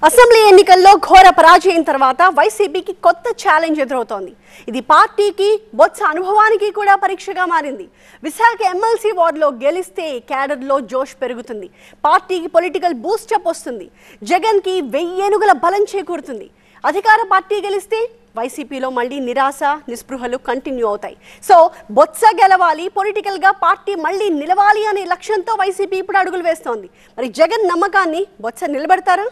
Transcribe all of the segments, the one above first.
assembly ఎన్నికల్లో ఘోర పరాజయం తర్వాత వైసీపీకి కొత్త ఛాలెంజ్ ఎదురవుతోంది ఇది పార్టీకి బొత్స అనుభవానికి కూడా పరీక్షగా మారింది విశాఖ ఎమ్మెల్సీ వార్డులో గెలిస్తే క్యాడర్లో జోష్ పెరుగుతుంది పార్టీకి పొలిటికల్ బూస్టప్ వస్తుంది జగన్కి వెయ్యేనుగుల బలం చేకూరుతుంది అధికార పార్టీ గెలిస్తే వైసీపీలో మళ్ళీ నిరాశ నిస్పృహలు కంటిన్యూ అవుతాయి సో బొత్స గెలవాలి పొలిటికల్గా పార్టీ మళ్ళీ నిలవాలి అనే లక్ష్యంతో వైసీపీ ఇప్పుడు అడుగులు వేస్తోంది మరి జగన్ నమ్మకాన్ని బొత్స నిలబెడతారా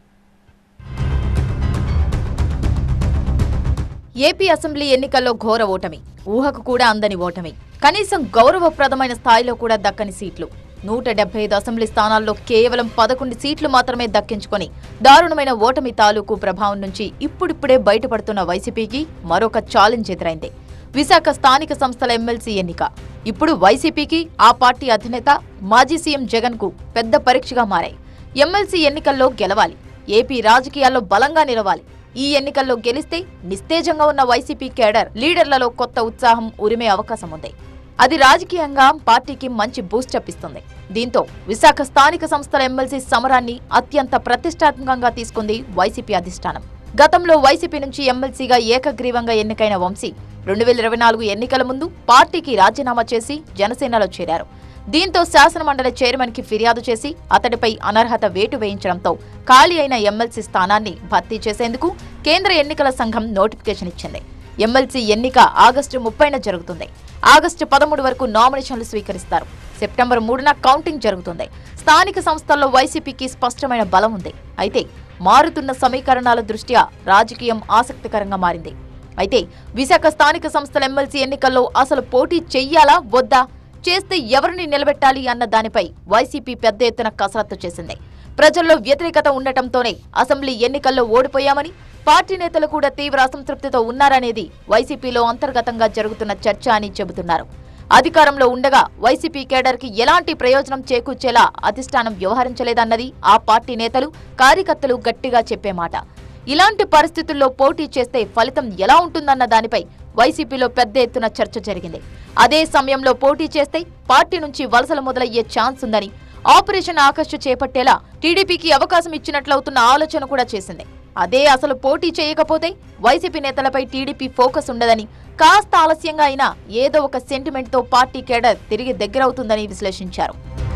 ఏపీ అసెంబ్లీ ఎన్నికల్లో ఘోర ఓటమి ఊహకు కూడా అందని ఓటమి కనీసం గౌరవప్రదమైన స్థాయిలో కూడా దక్కని సీట్లు నూట డెబ్బై ఐదు అసెంబ్లీ స్థానాల్లో కేవలం పదకొండు సీట్లు మాత్రమే దక్కించుకొని దారుణమైన ఓటమి తాలూకు ప్రభావం నుంచి ఇప్పుడిప్పుడే బయటపడుతున్న వైసీపీకి మరొక ఛాలెంజ్ ఎదురైంది విశాఖ స్థానిక సంస్థల ఎమ్మెల్సీ ఎన్నిక ఇప్పుడు వైసీపీకి ఆ పార్టీ అధినేత మాజీ సీఎం జగన్ కు పెద్ద పరీక్షగా మారాయి ఎమ్మెల్సీ ఎన్నికల్లో గెలవాలి ఏపీ రాజకీయాల్లో బలంగా నిలవాలి ఈ ఎన్నికల్లో గెలిస్తే నిస్తేజంగా ఉన్న వైసీపీ కేడర్ లీడర్లలో కొత్త ఉత్సాహం ఉరిమే అవకాశం ఉంది అది రాజకీయంగా పార్టీకి మంచి బూస్టప్ ఇస్తుంది దీంతో విశాఖ స్థానిక సంస్థల ఎమ్మెల్సీ సమరాన్ని అత్యంత ప్రతిష్టాత్మకంగా తీసుకుంది వైసీపీ అధిష్టానం గతంలో వైసీపీ నుంచి ఎమ్మెల్సీగా ఏకగ్రీవంగా ఎన్నికైన వంశీ రెండు వేల ఇరవై నాలుగు ఎన్నికల ముందు పార్టీకి రాజీనామా చేసి జనసేనలో చేరారు దీంతో శాసనమండలి చైర్మన్ కి ఫిర్యాదు చేసి అతడిపై అనర్హత వేటు వేయించడంతో ఖాళీ అయిన ఎమ్మెల్సీ స్థానాన్ని భర్తీ చేసేందుకు కేంద్ర ఎన్నికల సంఘం నోటిఫికేషన్ ఇచ్చింది ఎమ్మెల్సీ ఎన్నిక ఆగస్టు ముప్పైన జరుగుతుంది ఆగస్టు పదమూడు వరకు నామినేషన్లు స్వీకరిస్తారు సెప్టెంబర్ మూడున కౌంటింగ్ జరుగుతుంది స్థానిక సంస్థల్లో వైసీపీకి స్పష్టమైన బలం ఉంది అయితే మారుతున్న సమీకరణాల దృష్ట్యా రాజకీయం ఆసక్తికరంగా మారింది అయితే విశాఖ స్థానిక సంస్థల ఎమ్మెల్సీ ఎన్నికల్లో అసలు పోటీ చెయ్యాలా వద్దా చేస్తే ఎవరిని నిలబెట్టాలి అన్న దానిపై వైసీపీ పెద్ద ఎత్తున కసరత్తు చేసింది ప్రజల్లో వ్యతిరేకత ఉండటంతోనే అసెంబ్లీ ఎన్నికల్లో ఓడిపోయామని పార్టీ నేతలు కూడా తీవ్ర అసంతృప్తితో ఉన్నారనేది వైసీపీలో అంతర్గతంగా జరుగుతున్న చర్చ అని చెబుతున్నారు అధికారంలో ఉండగా వైసీపీ కేడర్కి ఎలాంటి ప్రయోజనం చేకూర్చేలా అధిష్టానం వ్యవహరించలేదన్నది ఆ పార్టీ నేతలు కార్యకర్తలు గట్టిగా చెప్పే మాట ఇలాంటి పరిస్థితుల్లో పోటీ చేస్తే ఫలితం ఎలా ఉంటుందన్న దానిపై వైసీపీలో పెద్ద ఎత్తున చర్చ జరిగింది అదే సమయంలో పోటీ చేస్తే పార్టీ నుంచి వలసలు మొదలయ్యే ఛాన్స్ ఉందని ఆపరేషన్ ఆకర్ష్ చేపట్టేలా టీడీపీకి అవకాశం ఇచ్చినట్లవుతున్న ఆలోచన కూడా చేసింది అదే అసలు పోటీ చేయకపోతే వైసీపీ నేతలపై టీడీపీ ఫోకస్ ఉండదని కాస్త ఆలస్యంగా అయినా ఏదో ఒక సెంటిమెంట్తో పార్టీ కేడర్ తిరిగి దగ్గరవుతుందని విశ్లేషించారు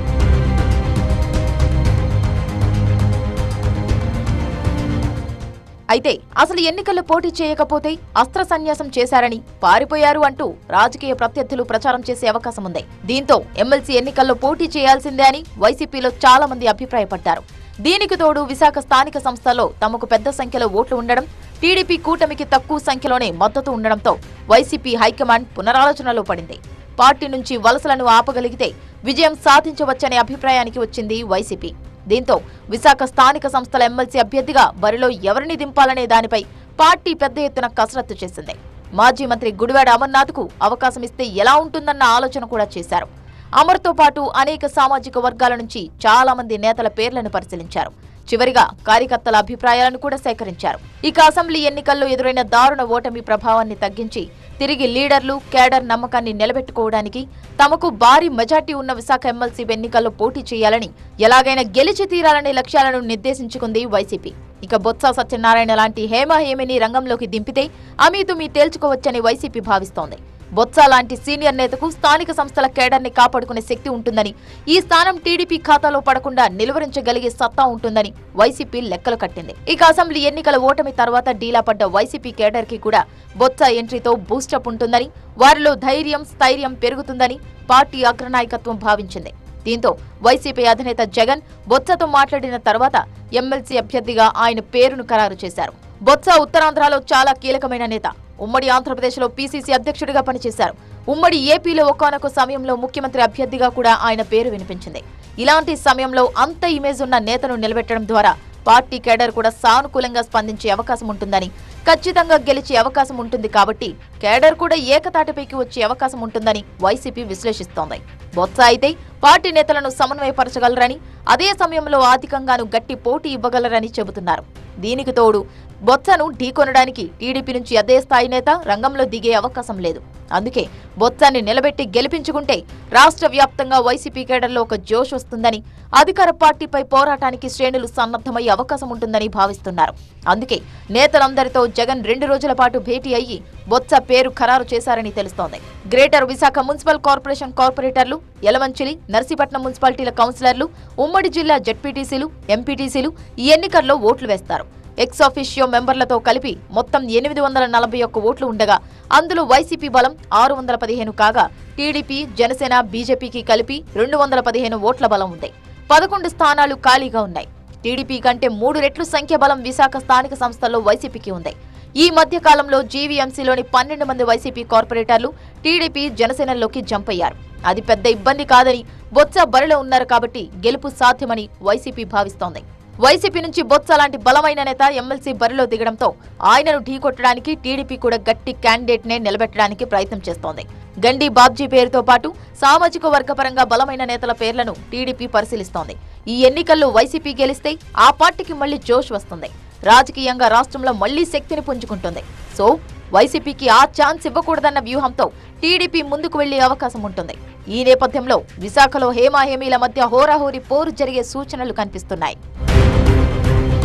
అయితే అసలు ఎన్నికల్లో పోటీ చేయకపోతే అస్త్ర సన్యాసం చేశారని పారిపోయారు అంటూ రాజకీయ ప్రత్యర్థులు ప్రచారం చేసే అవకాశం ఉంది దీంతో ఎమ్మెల్సీ ఎన్నికల్లో పోటీ చేయాల్సిందే అని వైసీపీలో చాలా మంది అభిప్రాయపడ్డారు దీనికి తోడు విశాఖ స్థానిక సంస్థల్లో తమకు పెద్ద సంఖ్యలో ఓట్లు ఉండడం టీడీపీ కూటమికి తక్కువ సంఖ్యలోనే మద్దతు ఉండడంతో వైసీపీ హైకమాండ్ పునరాలోచనలో పడింది పార్టీ నుంచి వలసలను ఆపగలిగితే విజయం సాధించవచ్చనే అభిప్రాయానికి వచ్చింది వైసీపీ దీంతో విశాఖ స్థానిక సంస్థల ఎమ్మెల్సీ అభ్యర్థిగా బరిలో ఎవరిని దింపాలనే దానిపై పార్టీ పెద్ద ఎత్తున కసరత్తు చేసింది మాజీ మంత్రి గుడివాడ అమర్నాథ్కు అవకాశం ఇస్తే ఎలా ఉంటుందన్న ఆలోచన కూడా చేశారు అమర్తో పాటు అనేక సామాజిక వర్గాల నుంచి చాలా మంది నేతల పేర్లను పరిశీలించారు చివరిగా కార్యకర్తల అభిప్రాయాలను కూడా సేకరించారు ఇక అసెంబ్లీ ఎన్నికల్లో ఎదురైన దారుణ ఓటమి ప్రభావాన్ని తగ్గించి తిరిగి లీడర్లు కేడర్ నమ్మకాన్ని నిలబెట్టుకోవడానికి తమకు భారీ మెజార్టీ ఉన్న విశాఖ ఎమ్మెల్సీ ఎన్నికల్లో పోటీ చేయాలని ఎలాగైనా గెలిచి తీరాలనే లక్ష్యాలను నిర్దేశించుకుంది వైసీపీ ఇక బొత్స సత్యనారాయణ లాంటి హేమ హేమిని రంగంలోకి దింపితే అమీతుమీ తేల్చుకోవచ్చని వైసీపీ భావిస్తోంది బొత్స లాంటి సీనియర్ నేతకు స్థానిక సంస్థల కేడర్ని కాపాడుకునే శక్తి ఉంటుందని ఈ స్థానం టీడీపీ ఖాతాలో పడకుండా నిలువరించగలిగే సత్తా ఉంటుందని వైసీపీ లెక్కలు కట్టింది ఇక అసెంబ్లీ ఎన్నికల ఓటమి తర్వాత డీలా పడ్డ వైసీపీ కేడర్ కి కూడా బొత్స ఎంట్రీతో బూస్టప్ ఉంటుందని వారిలో ధైర్యం స్థైర్యం పెరుగుతుందని పార్టీ అగ్రనాయకత్వం భావించింది దీంతో వైసీపీ అధినేత జగన్ బొత్సతో మాట్లాడిన తర్వాత ఎమ్మెల్సీ అభ్యర్థిగా ఆయన పేరును ఖరారు చేశారు బొత్స ఉత్తరాంధ్రలో చాలా కీలకమైన నేత ఉమ్మడి ఆంధ్రప్రదేశ్లో పీసీసీ అధ్యక్షుడిగా పనిచేశారు ఉమ్మడి ఏపీలో ఒకానొక సమయంలో ముఖ్యమంత్రి అభ్యర్థిగా కూడా ఆయన పేరు వినిపించింది ఇలాంటి సమయంలో అంత ఇమేజ్ ఉన్న నేతను నిలబెట్టడం ద్వారా పార్టీ కేడర్ కూడా సానుకూలంగా స్పందించే అవకాశం ఉంటుందని ఖచ్చితంగా గెలిచే అవకాశం ఉంటుంది కాబట్టి కేడర్ కూడా ఏకతాటిపైకి వచ్చే అవకాశం ఉంటుందని వైసీపీ విశ్లేషిస్తోంది బొత్స అయితే పార్టీ నేతలను సమన్వయపరచగలరని అదే సమయంలో ఆర్థికంగాను గట్టి పోటీ ఇవ్వగలరని చెబుతున్నారు దీనికి తోడు బొత్సను ఢీకొనడానికి టీడీపీ నుంచి అదే స్థాయి నేత రంగంలో దిగే అవకాశం లేదు అందుకే బొత్సాన్ని నిలబెట్టి గెలిపించుకుంటే రాష్ట్ర వ్యాప్తంగా వైసీపీ కేడర్లో ఒక జోష్ వస్తుందని అధికార పార్టీపై పోరాటానికి శ్రేణులు సన్నద్ధమయ్యే అవకాశం ఉంటుందని భావిస్తున్నారు అందుకే నేతలందరితో జగన్ రెండు రోజుల పాటు భేటీ అయ్యి బొత్స పేరు ఖరారు చేశారని తెలుస్తోంది గ్రేటర్ విశాఖ మున్సిపల్ కార్పొరేషన్ కార్పొరేటర్లు యలమంచిలి నర్సీపట్నం మున్సిపాలిటీల కౌన్సిలర్లు ఉమ్మడి జిల్లా జడ్పీటీసీలు ఎంపీటీసీలు ఈ ఎన్నికల్లో ఓట్లు వేస్తారు ఎక్స్ ఆఫిషియో మెంబర్లతో కలిపి మొత్తం ఎనిమిది వందల నలభై ఒక్క ఓట్లు ఉండగా అందులో వైసీపీ బలం ఆరు వందల పదిహేను కాగా టీడీపీ జనసేన బీజేపీకి కలిపి రెండు వందల పదిహేను ఓట్ల బలం ఉంది పదకొండు స్థానాలు ఖాళీగా ఉన్నాయి టీడీపీ కంటే మూడు రెట్లు సంఖ్య బలం విశాఖ స్థానిక సంస్థల్లో వైసీపీకి ఉంది ఈ మధ్య కాలంలో జీవీఎంసీలోని పన్నెండు మంది వైసీపీ కార్పొరేటర్లు టీడీపీ జనసేనలోకి జంప్ అయ్యారు అది పెద్ద ఇబ్బంది కాదని బొత్స బరిలో ఉన్నారు కాబట్టి గెలుపు సాధ్యమని వైసీపీ భావిస్తోంది వైసీపీ నుంచి బొత్స లాంటి బలమైన నేత ఎమ్మెల్సీ బరిలో దిగడంతో ఆయనను ఢీకొట్టడానికి టీడీపీ కూడా గట్టి క్యాండిడేట్ నే నిలబెట్టడానికి ప్రయత్నం చేస్తోంది గండి బాబ్జీ పేరుతో పాటు సామాజిక వర్గపరంగా బలమైన నేతల పేర్లను టీడీపీ పరిశీలిస్తోంది ఈ ఎన్నికల్లో వైసీపీ గెలిస్తే ఆ పార్టీకి మళ్లీ జోష్ వస్తుంది రాజకీయంగా రాష్ట్రంలో మళ్లీ శక్తిని పుంజుకుంటుంది సో వైసీపీకి ఆ ఛాన్స్ ఇవ్వకూడదన్న వ్యూహంతో టీడీపీ ముందుకు వెళ్లే అవకాశం ఉంటుంది ఈ నేపథ్యంలో విశాఖలో హేమాహేమీల మధ్య హోరాహోరీ పోరు జరిగే సూచనలు కనిపిస్తున్నాయి